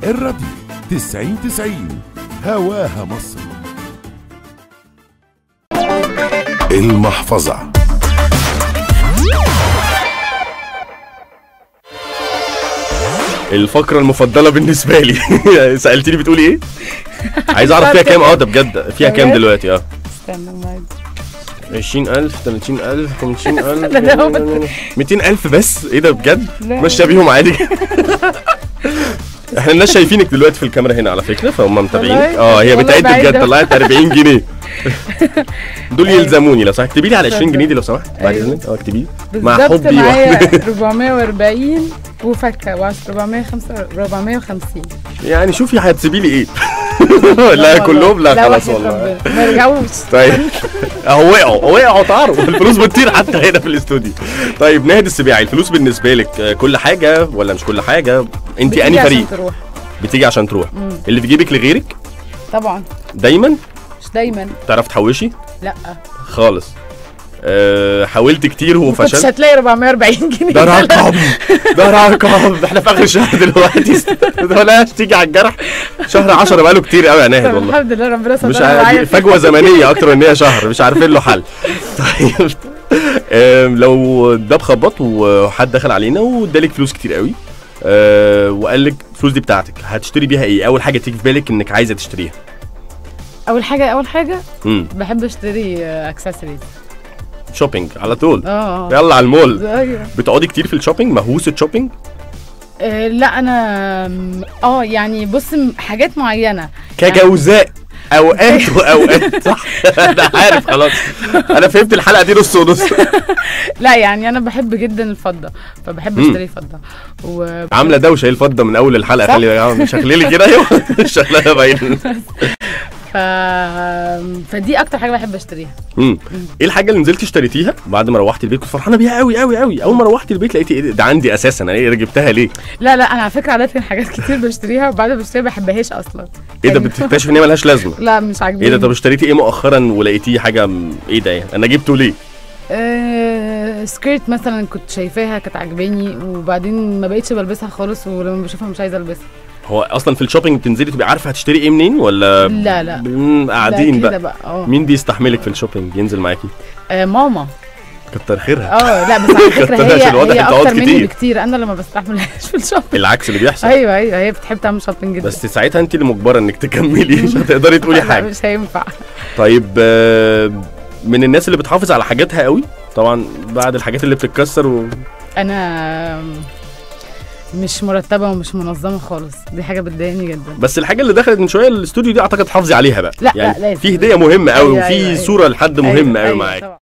الراديو 90 90 هواها مصر المحفظة الفقرة المفضلة بالنسبة لي سألتني بتقولي ايه؟ عايز اعرف فيها كام اه ده بجد فيها كام بجد؟ دلوقتي اه استنى معاك 20000 30000 50000 لا، هو بت- 200000 بس ايه ده بجد؟ لا. ماشية بيهم عادي احنا الناس شايفينك دلوقتي في الكاميرا هنا على فكرة فهم متابعينك والله؟ اه هي والله بتعد بجد بعيدة. طلعت 40 جنيه دول يلزموني لو سمحت اكتبي لي على 20 جنيه دي لو سمحت بعد أيوة. اذنك اه اكتبي مع بالظبط حبي معايا وحب- 440 وفكه و 405 450 يعني شوفي هتسيبي لي ايه لا كلهم لا خلاص وحياة والله ربنا. ما يرجعوش طيب اهو وقعوا وقعوا طاروا الفلوس بتطير حتى هنا في الاستوديو طيب ناهد السبيعي الفلوس بالنسبه لك آه، كل حاجه ولا مش كل حاجه انت بتيجي انهي عشان فريق تروح بتيجي عشان تروح اللي في جيبك لغيرك طبعا دايما مش دايما تعرف تحوشي لا خالص أه حاولت كتير ما كنتش وفشلت هتلاقي 440 جنيه ده رقم ده رقم احنا في اخر الشهر دلوقتي ولا تيجي على الجرح شهر 10 بقاله كتير قوي يا ناهد طب والله الحمد لله ربنا ستر مش معايا عارف فجوه زمنيه اكتر من هي شهر مش عارفين له حل طيب آم، لو الباب خبط وحد دخل علينا وادالك فلوس كتير قوي آه، وقال لك الفلوس دي بتاعتك هتشتري بيها ايه اول حاجه تيجي في بالك انك عايزه تشتريها اول حاجه اول حاجه امم بحب اشتري اكسسوارز شوبينج على طول اه يلا على المول ايوه بتقعدي كتير في الشوبينج مهووسه شوبينج آه، لا انا م- اه يعني بص م- حاجات معينه كجوزاء اوقات واوقات صح انا عارف خلاص انا فهمت الحلقه دي نص ونص لا يعني انا بحب جدا الفضه فبحب مم. اشتري فضه و عامله دوشه ايه الفضه من اول الحلقه صح؟ خلي بالك شكلي كده ايوه شكلها باين ف... فدي اكتر حاجه بحب اشتريها امم ايه الحاجه اللي نزلتي اشتريتيها بعد ما روحتي البيت كنت فرحانه بيها قوي قوي قوي اول ما روحتي البيت لقيتي ايه ده- ده عندي اساسا انا ايه جبتها ليه لا لا انا على فكره عاده حاجات كتير بشتريها وبعد ما بشتريها ما بحبهاش اصلا ايه ده يعني- بتكتشف ان هي ملهاش لازمه لا مش عاجبني ايه ده طب اشتريتي ايه مؤخرا ولقيتيه حاجه م- ايه ده ايه انا جبته ليه آه سكيرت مثلا كنت شايفاها كانت عاجباني وبعدين ما بقتش بلبسها خالص ولما بشوفها مش عايزه البسها هو اصلا في الشوبينج بتنزلي تبقي عارفه هتشتري ايه منين ولا لا لا مم، قاعدين لا كده بقى بقى اه مين بيستحملك في الشوبينج ينزل معاكي آه، ماما كتر خيرها اه لا بس على فكره كتر هي عشان واضح هي بتقعد اكتر مني كتير. بكتير انا لما بستحملهاش في الشوبينج العكس اللي بيحصل ايوه ايوه هي بتحب تعمل شوبينج جدا بس ساعتها انت اللي مجبره انك تكملي مش هتقدري تقولي لا، حاجه مش هينفع طيب آه، من الناس اللي بتحافظ على حاجاتها قوي طبعا بعد الحاجات اللي بتتكسر و... انا مش مرتبه ومش منظمه خالص دي حاجه بتضايقني جدا بس الحاجه اللي دخلت من شويه الاستوديو دي اعتقد تحافظي عليها بقى لا، يعني لا، لازم. في هديه مهمه قوي أيوة، وفي أيوة، أيوة. صوره لحد مهمه قوي أيوة، معاك طبعا.